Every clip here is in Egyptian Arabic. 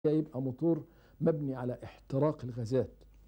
يبقى موتور مبني على احتراق الغازات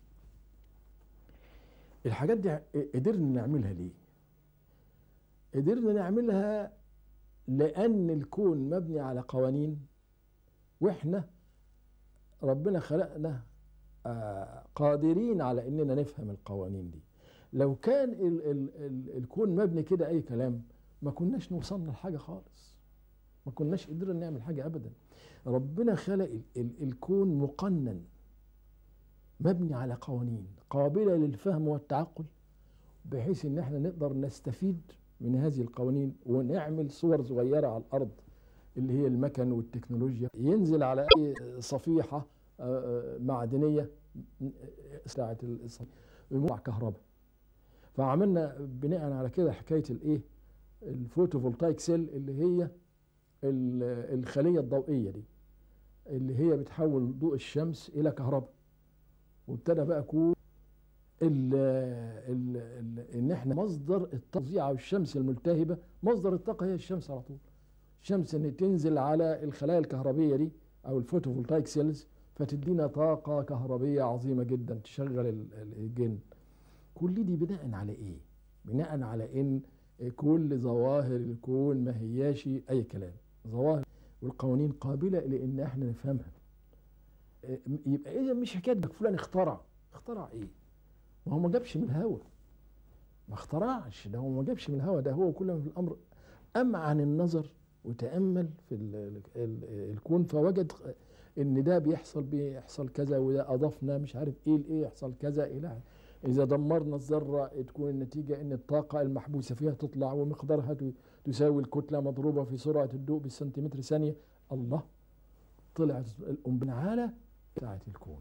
الحاجات دي قدرنا نعملها ليه قدرنا نعملها لأن الكون مبني على قوانين وإحنا ربنا خلقنا آه، قادرين على إننا نفهم القوانين دي لو كان ال ال ال الكون مبني كده أي كلام ما كناش نوصلنا لحاجة خالص ما كناش قدرنا نعمل حاجة أبدا ربنا خلق ال ال الكون مقنن مبني على قوانين قابلة للفهم والتعقل بحيث ان احنا نقدر نستفيد من هذه القوانين ونعمل صور صغيرة على الأرض اللي هي المكن والتكنولوجيا ينزل على أي صفيحة آه، معدنية ساعة يمنع كهرباء فعملنا بناء على كده حكاية الايه الفوتوفولتايك سيل اللي هي الخلية الضوئية دي اللي هي بتحول ضوء الشمس إلى كهرباء وابتدى بقى كون ال ال ال ان احنا مصدر التوزيع الشمس الملتهبه مصدر الطاقه هي الشمس على طول الشمس ان تنزل على الخلايا الكهربيه دي او الفوتوفولتايك سيلز فتدينا طاقه كهربيه عظيمه جدا تشغل الجن كل دي بناء على ايه بناء على ان كل ظواهر الكون ما هياش اي كلام ظواهر والقوانين قابله لان احنا نفهمها يبقى اذا مش حكايه ده فلان اخترع اخترع ايه ما هو ما جابش من الهوا ما اخترعش ده هو ما جابش من الهوا ده هو كل ما في الامر امعن النظر وتامل في ال ال الكون فوجد ان ده بيحصل بيحصل كذا وده اضفنا مش عارف ايه لايه يحصل كذا الى اذا دمرنا الذره تكون النتيجه ان الطاقه المحبوسه فيها تطلع ومقدارها تساوي الكتله مضروبه في سرعه الضوء بالسنتيمتر ثانيه الله طلعت الأنبنعالة بتاعت الكون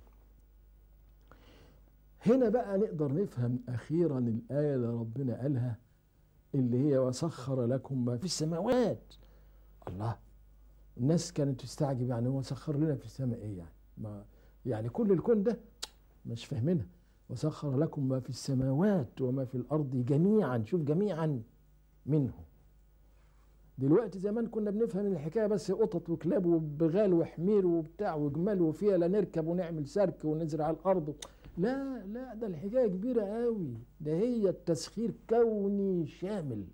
هنا بقى نقدر نفهم أخيرا الآية اللي ربنا قالها اللي هي وسخر لكم ما في السماوات الله الناس كانت تستعجب يعني هو سخر لنا في السماء ايه يعني ما يعني كل الكون ده مش فاهمينها وسخر لكم ما في السماوات وما في الارض جميعا شوف جميعا منه دلوقتي زمان كنا بنفهم الحكايه بس قطط وكلاب وبغال وحمير وبتاع وجمال وفيها لا نركب ونعمل سرك ونزرع الارض لا لا ده الحكايه كبيره قوي ده هي التسخير كوني شامل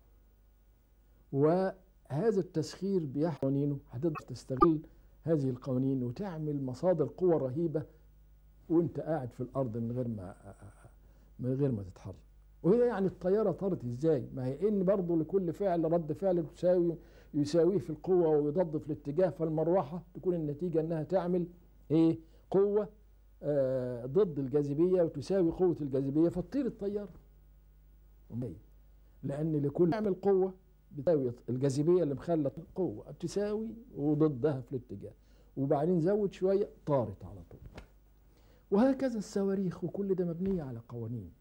وهذا التسخير بيحوانينه هتقدر تستغل هذه القوانين وتعمل مصادر قوة رهيبة وانت قاعد في الارض من غير ما من غير ما تتحرك وهي يعني الطيارة طارت ازاي ما هي ان برضه لكل فعل رد فعل تساوي يساويه في القوة ويضد في الاتجاه فالمروحة تكون النتيجة انها تعمل ايه قوة آه ضد الجاذبية وتساوي قوة الجاذبية فتطير الطيارة لان لكل يعمل قوة بتساوي الجاذبية اللي مخلت قوة تساوي وضدها في الاتجاه وبعدين زود شوية طارت على طول وهكذا الصواريخ وكل ده مبنية على قوانين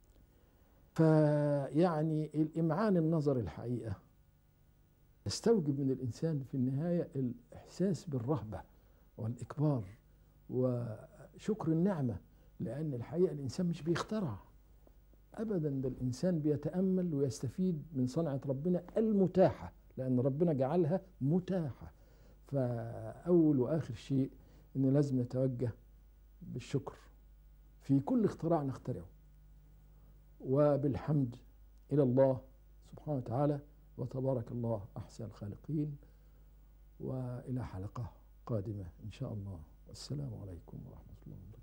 فيعني الإمعان النظر الحقيقة يستوجب من الإنسان في النهاية الإحساس بالرهبة والإكبار وشكر النعمة لأن الحقيقة الإنسان مش بيخترع أبدا ده الإنسان بيتأمل ويستفيد من صنعة ربنا المتاحة لأن ربنا جعلها متاحة فأول وآخر شيء إن لازم نتوجه بالشكر في كل اختراع نخترعه وبالحمد إلى الله سبحانه وتعالى وتبارك الله أحسن الخالقين وإلى حلقة قادمة إن شاء الله والسلام عليكم ورحمة الله وبركاته